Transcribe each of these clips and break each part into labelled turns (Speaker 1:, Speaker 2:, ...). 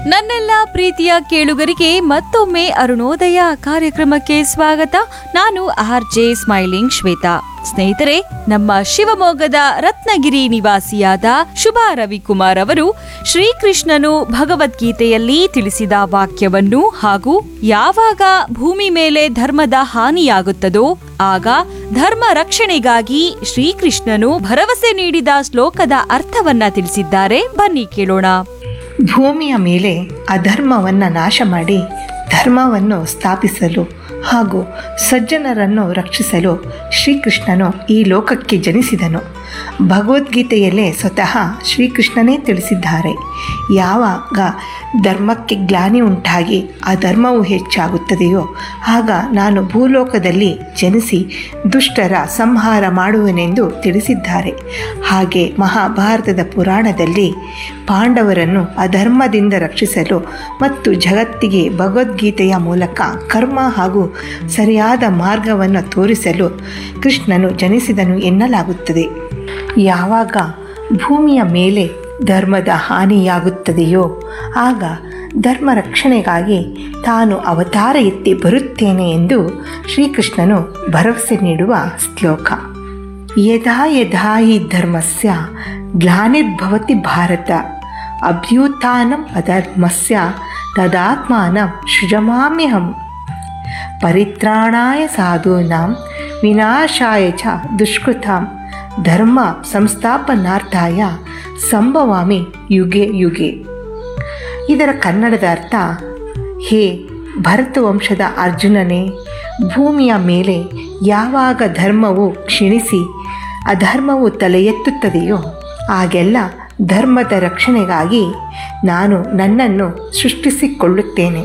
Speaker 1: ನನ್ನೆಲ್ಲ ಪ್ರೀತಿಯ ಕೇಳುಗರಿಗೆ ಮತ್ತೊಮ್ಮೆ ಅರುಣೋದಯ ಕಾರ್ಯಕ್ರಮಕ್ಕೆ ಸ್ವಾಗತ ನಾನು ಆರ್ ಜೆ ಸ್ಮೈಲಿಂಗ್ ಶ್ವೇತಾ ಸ್ನೇಹಿತರೆ ನಮ್ಮ ಶಿವಮೊಗ್ಗದ ರತ್ನಗಿರಿ ನಿವಾಸಿಯಾದ ಶುಭಾ ರವಿಕುಮಾರ್ ಅವರು ಶ್ರೀಕೃಷ್ಣನು ಭಗವದ್ಗೀತೆಯಲ್ಲಿ ತಿಳಿಸಿದ ವಾಕ್ಯವನ್ನು ಹಾಗೂ ಯಾವಾಗ ಭೂಮಿ ಮೇಲೆ ಧರ್ಮದ ಹಾನಿಯಾಗುತ್ತದೋ ಆಗ ಧರ್ಮ ರಕ್ಷಣೆಗಾಗಿ ಶ್ರೀಕೃಷ್ಣನು ಭರವಸೆ ನೀಡಿದ ಶ್ಲೋಕದ ಅರ್ಥವನ್ನ ತಿಳಿಸಿದ್ದಾರೆ ಬನ್ನಿ ಕೇಳೋಣ
Speaker 2: ಭೂಮಿಯ ಮೇಲೆ ಅಧರ್ಮವನ್ನು ನಾಶ ಮಾಡಿ ಧರ್ಮವನ್ನು ಸ್ಥಾಪಿಸಲು ಹಾಗೂ ಸಜ್ಜನರನ್ನು ರಕ್ಷಿಸಲು ಶ್ರೀಕೃಷ್ಣನು ಈ ಲೋಕಕ್ಕೆ ಜನಿಸಿದನು ಭಗವದ್ಗೀತೆಯಲ್ಲೇ ಸ್ವತಃ ಶ್ರೀಕೃಷ್ಣನೇ ತಿಳಿಸಿದ್ದಾರೆ ಯಾವಾಗ ಧರ್ಮಕ್ಕೆ ಗ್ಲಾನಿ ಉಂಟಾಗಿ ಆ ಧರ್ಮವು ಹೆಚ್ಚಾಗುತ್ತದೆಯೋ ಆಗ ನಾನು ಭೂಲೋಕದಲ್ಲಿ ಜನಿಸಿ ದುಷ್ಟರ ಸಂಹಾರ ಮಾಡುವನೆಂದು ತಿಳಿಸಿದ್ದಾರೆ ಹಾಗೆ ಮಹಾಭಾರತದ ಪುರಾಣದಲ್ಲಿ ಪಾಂಡವರನ್ನು ಅಧರ್ಮದಿಂದ ರಕ್ಷಿಸಲು ಮತ್ತು ಜಗತ್ತಿಗೆ ಭಗವದ್ಗೀತೆಯ ಮೂಲಕ ಕರ್ಮ ಹಾಗೂ ಸರಿಯಾದ ಮಾರ್ಗವನ್ನು ತೋರಿಸಲು ಕೃಷ್ಣನು ಜನಿಸಿದನು ಎನ್ನಲಾಗುತ್ತದೆ ಯಾವಾಗ ಭೂಮಿಯ ಮೇಲೆ ಧರ್ಮದ ಹಾನಿಯಾಗುತ್ತದೆಯೋ ಆಗ ಧರ್ಮ ರಕ್ಷಣೆಗಾಗಿ ತಾನು ಅವತಾರ ಎತ್ತಿ ಬರುತ್ತೇನೆ ಎಂದು ಶ್ರೀಕೃಷ್ಣನು ಭರವಸೆ ನೀಡುವ ಶ್ಲೋಕ ಯದಾ ಯದಾ ಹಿ ಧರ್ಮಸ್ಯ ಗ್ಲಾನಿರ್ಭವತಿ ಭಾರತ ಅಭ್ಯುತ್ಥಾನಂ ಅಧರ್ಮಸ್ಯ ತದಾತ್ಮಾನಂ ಸೃಜಮಾಮ್ಯಹಂ ಪರಿತ್ರಾಣಾಯ ಸಾಧೂನಾಂ ವಿನಾಶಾಯ ಚ ದುಷ್ಕೃತಾಂ ಧರ್ಮ ಸಂಸ್ಥಾಪನಾರ್ಥಾಯ ಸಂಭವಾಮಿ ಯುಗೆ ಯುಗೆ ಇದರ ಕನ್ನಡದ ಅರ್ಥ ಹೇ ಭರತವಂಶದ ಅರ್ಜುನನೇ ಭೂಮಿಯ ಮೇಲೆ ಯಾವಾಗ ಧರ್ಮವು ಕ್ಷೀಣಿಸಿ ಅಧರ್ಮವು ತಲೆ ಎತ್ತುತ್ತದೆಯೋ ಆಗೆಲ್ಲ ಧರ್ಮದ ರಕ್ಷಣೆಗಾಗಿ ನಾನು ನನ್ನನ್ನು ಸೃಷ್ಟಿಸಿಕೊಳ್ಳುತ್ತೇನೆ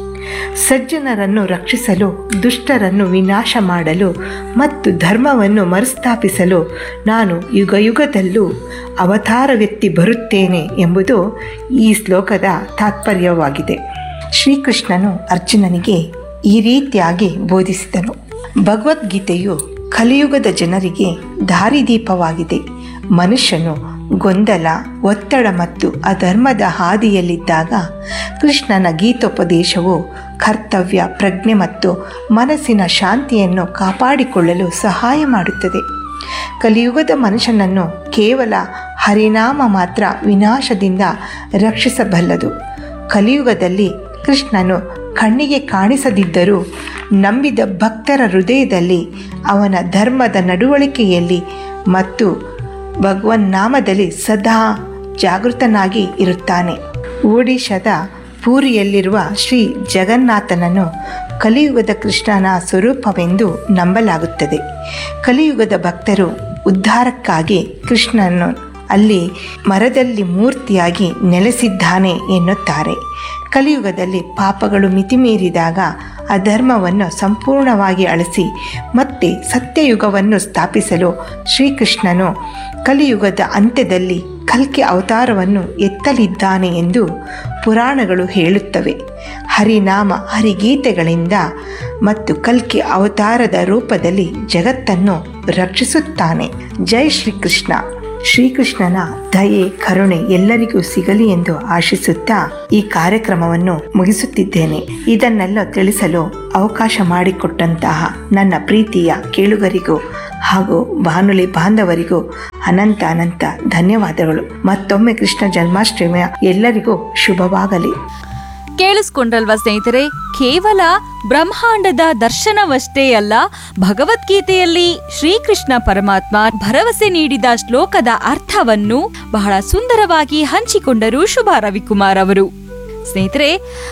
Speaker 2: ಸಜ್ಜನರನ್ನು ರಕ್ಷಿಸಲು ದುಷ್ಟರನ್ನು ವಿನಾಶ ಮಾಡಲು ಮತ್ತು ಧರ್ಮವನ್ನು ಮರುಸ್ಥಾಪಿಸಲು ನಾನು ಯುಗ ಯುಗದಲ್ಲೂ ಅವತಾರವೆತ್ತಿ ಬರುತ್ತೇನೆ ಎಂಬುದು ಈ ಶ್ಲೋಕದ ತಾತ್ಪರ್ಯವಾಗಿದೆ ಶ್ರೀಕೃಷ್ಣನು ಅರ್ಜುನನಿಗೆ ಈ ರೀತಿಯಾಗಿ ಬೋಧಿಸಿದನು ಭಗವದ್ಗೀತೆಯು ಕಲಿಯುಗದ ಜನರಿಗೆ ದಾರಿದೀಪವಾಗಿದೆ ಮನುಷ್ಯನು ಗೊಂದಲ ಒತ್ತಡ ಮತ್ತು ಅಧರ್ಮದ ಹಾದಿಯಲ್ಲಿದ್ದಾಗ ಕೃಷ್ಣನ ಗೀತೋಪದೇಶವು ಕರ್ತವ್ಯ ಪ್ರಜ್ಞೆ ಮತ್ತು ಮನಸ್ಸಿನ ಶಾಂತಿಯನ್ನು ಕಾಪಾಡಿಕೊಳ್ಳಲು ಸಹಾಯ ಮಾಡುತ್ತದೆ ಕಲಿಯುಗದ ಮನುಷ್ಯನನ್ನು ಕೇವಲ ಹರಿನಾಮ ಮಾತ್ರ ವಿನಾಶದಿಂದ ರಕ್ಷಿಸಬಲ್ಲದು ಕಲಿಯುಗದಲ್ಲಿ ಕೃಷ್ಣನು ಕಣ್ಣಿಗೆ ಕಾಣಿಸದಿದ್ದರೂ ನಂಬಿದ ಭಕ್ತರ ಹೃದಯದಲ್ಲಿ ಅವನ ಧರ್ಮದ ನಡವಳಿಕೆಯಲ್ಲಿ ಮತ್ತು ಭಗವನ್ನಾಮದಲ್ಲಿ ಸದಾ ಜಾಗೃತನಾಗಿ ಇರುತ್ತಾನೆ ಒಡಿಶಾದ ಪೂರಿಯಲ್ಲಿರುವ ಶ್ರೀ ಜಗನ್ನಾಥನನ್ನು ಕಲಿಯುಗದ ಕೃಷ್ಣನ ಸ್ವರೂಪವೆಂದು ನಂಬಲಾಗುತ್ತದೆ ಕಲಿಯುಗದ ಭಕ್ತರು ಉದ್ಧಾರಕ್ಕಾಗಿ ಕೃಷ್ಣನು ಅಲ್ಲಿ ಮರದಲ್ಲಿ ಮೂರ್ತಿಯಾಗಿ ನೆಲೆಸಿದ್ದಾನೆ ಎನ್ನುತ್ತಾರೆ ಕಲಿಯುಗದಲ್ಲಿ ಪಾಪಗಳು ಮಿತಿಮೀರಿದಾಗ ಅಧರ್ಮವನ್ನು ಸಂಪೂರ್ಣವಾಗಿ ಅಳಿಸಿ ಮತ್ತೆ ಸತ್ಯಯುಗವನ್ನು ಸ್ಥಾಪಿಸಲು ಶ್ರೀಕೃಷ್ಣನು ಕಲಿಯುಗದ ಅಂತ್ಯದಲ್ಲಿ ಕಲ್ಕಿ ಅವತಾರವನ್ನು ಎತ್ತಲಿದ್ದಾನೆ ಎಂದು ಪುರಾಣಗಳು ಹೇಳುತ್ತವೆ ಹರಿನಾಮ ಹರಿಗೀತೆಗಳಿಂದ ಮತ್ತು ಕಲ್ಕಿ ಅವತಾರದ ರೂಪದಲ್ಲಿ ಜಗತ್ತನ್ನು ರಕ್ಷಿಸುತ್ತಾನೆ ಜೈ ಶ್ರೀಕೃಷ್ಣ ಶ್ರೀಕೃಷ್ಣನ ದಯೆ ಕರುಣೆ ಎಲ್ಲರಿಗೂ ಸಿಗಲಿ ಎಂದು ಆಶಿಸುತ್ತಾ ಈ ಕಾರ್ಯಕ್ರಮವನ್ನು ಮುಗಿಸುತ್ತಿದ್ದೇನೆ ಇದನ್ನೆಲ್ಲ ತಿಳಿಸಲು ಅವಕಾಶ ಮಾಡಿಕೊಟ್ಟಂತಹ ನನ್ನ ಪ್ರೀತಿಯ ಕೇಳುಗರಿಗೂ ಹಾಗೂ ಬಾನುಲಿ ಬಾಂಧವರಿಗೂ ಅನಂತ ಅನಂತ ಧನ್ಯವಾದಗಳು ಮತ್ತೊಮ್ಮೆ ಕೃಷ್ಣ ಜನ್ಮಾಷ್ಟಮಿಯ ಎಲ್ಲರಿಗೂ ಶುಭವಾಗಲಿ
Speaker 1: ಕೇಳಿಸ್ಕೊಂಡ್ರಲ್ವಾ ಸ್ನೇಹಿತರೆ ಕೇವಲ ಬ್ರಹ್ಮಾಂಡದ ದರ್ಶನವಷ್ಟೇ ಅಲ್ಲ ಭಗವದ್ಗೀತೆಯಲ್ಲಿ ಶ್ರೀಕೃಷ್ಣ ಪರಮಾತ್ಮ ಭರವಸೆ ನೀಡಿದ ಶ್ಲೋಕದ ಅರ್ಥವನ್ನು ಬಹಳ ಸುಂದರವಾಗಿ ಹಂಚಿಕೊಂಡರು ಶುಭಾ ರವಿಕುಮಾರ್ ಅವರು ಸ್ನೇಹಿತರೆ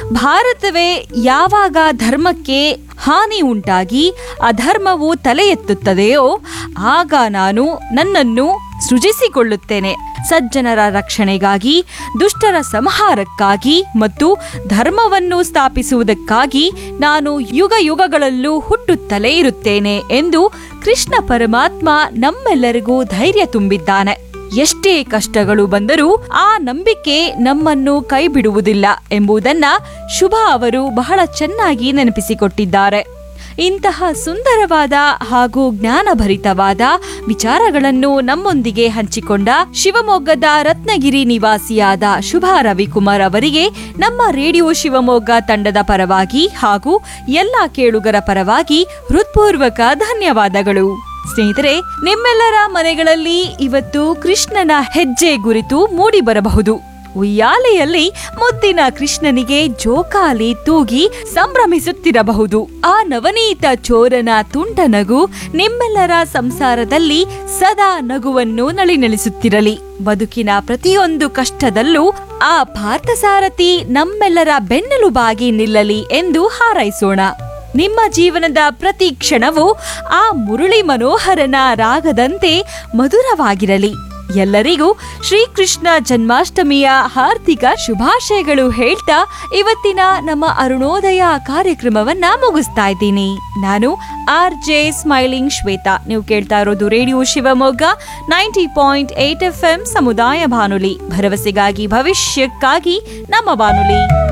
Speaker 1: ಭಾರತವೇ ಯಾವಾಗ ಧರ್ಮಕ್ಕೆ ಹಾನಿ ಉಂಟಾಗಿ ಅಧರ್ಮವು ತಲೆ ಎತ್ತುತ್ತದೆಯೋ ಆಗ ನಾನು ನನ್ನನ್ನು ಸೃಜಿಸಿಕೊಳ್ಳುತ್ತೇನೆ ಸಜ್ಜನರ ರಕ್ಷಣೆಗಾಗಿ ದುಷ್ಟರ ಸಂಹಾರಕ್ಕಾಗಿ ಮತ್ತು ಧರ್ಮವನ್ನು ಸ್ಥಾಪಿಸುವುದಕ್ಕಾಗಿ ನಾನು ಯುಗ ಯುಗಗಳಲ್ಲೂ ಹುಟ್ಟುತ್ತಲೇ ಇರುತ್ತೇನೆ ಎಂದು ಕೃಷ್ಣ ಪರಮಾತ್ಮ ನಮ್ಮೆಲ್ಲರಿಗೂ ಧೈರ್ಯ ತುಂಬಿದ್ದಾನೆ ಎಷ್ಟೇ ಕಷ್ಟಗಳು ಬಂದರೂ ಆ ನಂಬಿಕೆ ನಮ್ಮನ್ನು ಕೈ ಬಿಡುವುದಿಲ್ಲ ಎಂಬುದನ್ನ ಶುಭ ಅವರು ಬಹಳ ಚೆನ್ನಾಗಿ ನೆನಪಿಸಿಕೊಟ್ಟಿದ್ದಾರೆ ಇಂತಹ ಸುಂದರವಾದ ಹಾಗೂ ಜ್ಞಾನಭರಿತವಾದ ವಿಚಾರಗಳನ್ನು ನಮ್ಮೊಂದಿಗೆ ಹಂಚಿಕೊಂಡ ಶಿವಮೊಗ್ಗದ ರತ್ನಗಿರಿ ನಿವಾಸಿಯಾದ ಶುಭಾ ರವಿಕುಮಾರ್ ಅವರಿಗೆ ನಮ್ಮ ರೇಡಿಯೋ ಶಿವಮೊಗ್ಗ ತಂಡದ ಪರವಾಗಿ ಹಾಗೂ ಎಲ್ಲ ಕೇಳುಗರ ಪರವಾಗಿ ಹೃತ್ಪೂರ್ವಕ ಧನ್ಯವಾದಗಳು ಸ್ನೇಹಿತರೆ ನಿಮ್ಮೆಲ್ಲರ ಮನೆಗಳಲ್ಲಿ ಇವತ್ತು ಕೃಷ್ಣನ ಹೆಜ್ಜೆ ಗುರಿತು ಮೂಡಿ ಬರಬಹುದು ಉಯ್ಯಾಲೆಯಲ್ಲಿ ಮುದ್ದಿನ ಕೃಷ್ಣನಿಗೆ ಜೋಕಾಲಿ ತೂಗಿ ಸಂಭ್ರಮಿಸುತ್ತಿರಬಹುದು ಆ ನವನೀತ ಚೋರನ ತುಂಟ ನಗು ನಿಮ್ಮೆಲ್ಲರ ಸಂಸಾರದಲ್ಲಿ ಸದಾ ನಗುವನ್ನು ನಳಿನಳಿಸುತ್ತಿರಲಿ ಬದುಕಿನ ಪ್ರತಿಯೊಂದು ಕಷ್ಟದಲ್ಲೂ ಆ ಪಾರ್ಥಸಾರಥಿ ನಮ್ಮೆಲ್ಲರ ಬೆನ್ನೆಲುಬಾಗಿ ನಿಲ್ಲಲಿ ಎಂದು ಹಾರೈಸೋಣ ನಿಮ್ಮ ಜೀವನದ ಪ್ರತಿ ಕ್ಷಣವೂ ಆ ಮುರುಳಿ ಮನೋಹರನ ರಾಗದಂತೆ ಮಧುರವಾಗಿರಲಿ ಎಲ್ಲರಿಗೂ ಶ್ರೀಕೃಷ್ಣ ಜನ್ಮಾಷ್ಟಮಿಯ ಹಾರ್ದಿಕ ಶುಭಾಶಯಗಳು ಹೇಳ್ತಾ ಇವತ್ತಿನ ನಮ್ಮ ಅರುಣೋದಯ ಕಾರ್ಯಕ್ರಮವನ್ನ ಮುಗಿಸ್ತಾ ಇದ್ದೀನಿ ನಾನು ಆರ್ ಜೆ ಸ್ಮೈಲಿಂಗ್ ಶ್ವೇತಾ ನೀವು ಕೇಳ್ತಾ ಇರೋದು radio Shivamogga ninety point eight F M ಸಮುದಾಯ ಬಾನುಲಿ ಭರವಸೆಗಾಗಿ ಭವಿಷ್ಯಕ್ಕಾಗಿ ನಮ್ಮ ಬಾನುಲಿ